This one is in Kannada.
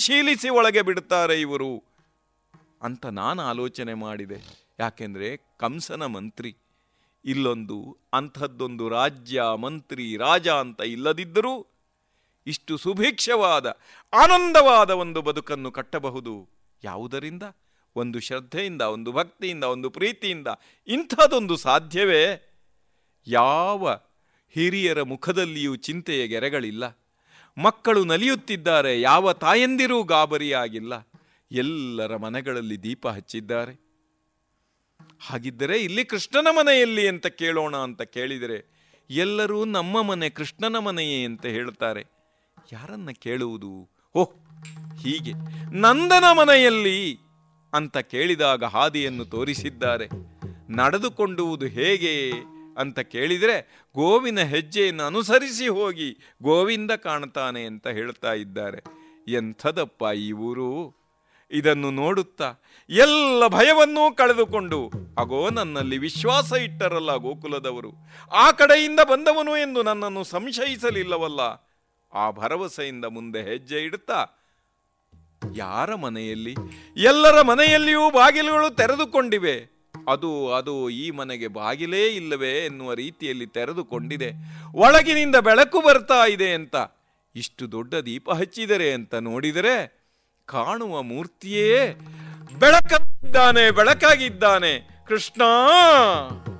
ಪರಿಶೀಲಿಸಿ ಒಳಗೆ ಬಿಡುತ್ತಾರೆ ಇವರು ಅಂತ ನಾನು ಆಲೋಚನೆ ಮಾಡಿದೆ ಯಾಕೆಂದರೆ ಕಂಸನ ಮಂತ್ರಿ ಇಲ್ಲೊಂದು ಅಂಥದ್ದೊಂದು ರಾಜ್ಯ ಮಂತ್ರಿ ರಾಜ ಅಂತ ಇಲ್ಲದಿದ್ದರೂ ಇಷ್ಟು ಸುಭಿಕ್ಷವಾದ ಆನಂದವಾದ ಒಂದು ಬದುಕನ್ನು ಕಟ್ಟಬಹುದು ಯಾವುದರಿಂದ ಒಂದು ಶ್ರದ್ಧೆಯಿಂದ ಒಂದು ಭಕ್ತಿಯಿಂದ ಒಂದು ಪ್ರೀತಿಯಿಂದ ಇಂಥದೊಂದು ಸಾಧ್ಯವೇ ಯಾವ ಹಿರಿಯರ ಮುಖದಲ್ಲಿಯೂ ಚಿಂತೆಯ ಗೆರೆಗಳಿಲ್ಲ ಮಕ್ಕಳು ನಲಿಯುತ್ತಿದ್ದಾರೆ ಯಾವ ತಾಯಂದಿರೂ ಗಾಬರಿಯಾಗಿಲ್ಲ ಎಲ್ಲರ ಮನೆಗಳಲ್ಲಿ ದೀಪ ಹಚ್ಚಿದ್ದಾರೆ ಹಾಗಿದ್ದರೆ ಇಲ್ಲಿ ಕೃಷ್ಣನ ಮನೆಯಲ್ಲಿ ಅಂತ ಕೇಳೋಣ ಅಂತ ಕೇಳಿದರೆ ಎಲ್ಲರೂ ನಮ್ಮ ಮನೆ ಕೃಷ್ಣನ ಮನೆಯೇ ಅಂತ ಹೇಳ್ತಾರೆ ಯಾರನ್ನ ಕೇಳುವುದು ಓಹ್ ಹೀಗೆ ನಂದನ ಮನೆಯಲ್ಲಿ ಅಂತ ಕೇಳಿದಾಗ ಹಾದಿಯನ್ನು ತೋರಿಸಿದ್ದಾರೆ ನಡೆದುಕೊಂಡುವುದು ಹೇಗೆ ಅಂತ ಕೇಳಿದರೆ ಗೋವಿನ ಹೆಜ್ಜೆಯನ್ನು ಅನುಸರಿಸಿ ಹೋಗಿ ಗೋವಿಂದ ಕಾಣ್ತಾನೆ ಅಂತ ಹೇಳ್ತಾ ಇದ್ದಾರೆ ಎಂಥದಪ್ಪ ಈ ಊರು ಇದನ್ನು ನೋಡುತ್ತಾ ಎಲ್ಲ ಭಯವನ್ನೂ ಕಳೆದುಕೊಂಡು ಅಗೋ ನನ್ನಲ್ಲಿ ವಿಶ್ವಾಸ ಇಟ್ಟರಲ್ಲ ಗೋಕುಲದವರು ಆ ಕಡೆಯಿಂದ ಬಂದವನು ಎಂದು ನನ್ನನ್ನು ಸಂಶಯಿಸಲಿಲ್ಲವಲ್ಲ ಆ ಭರವಸೆಯಿಂದ ಮುಂದೆ ಹೆಜ್ಜೆ ಇಡುತ್ತಾ ಯಾರ ಮನೆಯಲ್ಲಿ ಎಲ್ಲರ ಮನೆಯಲ್ಲಿಯೂ ಬಾಗಿಲುಗಳು ತೆರೆದುಕೊಂಡಿವೆ ಅದು ಅದು ಈ ಮನೆಗೆ ಬಾಗಿಲೇ ಇಲ್ಲವೇ ಎನ್ನುವ ರೀತಿಯಲ್ಲಿ ತೆರೆದುಕೊಂಡಿದೆ ಒಳಗಿನಿಂದ ಬೆಳಕು ಬರ್ತಾ ಇದೆ ಅಂತ ಇಷ್ಟು ದೊಡ್ಡ ದೀಪ ಹಚ್ಚಿದರೆ ಅಂತ ನೋಡಿದರೆ ಕಾಣುವ ಮೂರ್ತಿಯೇ ಬೆಳಕಾಗಿದ್ದಾನೆ ಬೆಳಕಾಗಿದ್ದಾನೆ ಕೃಷ್ಣ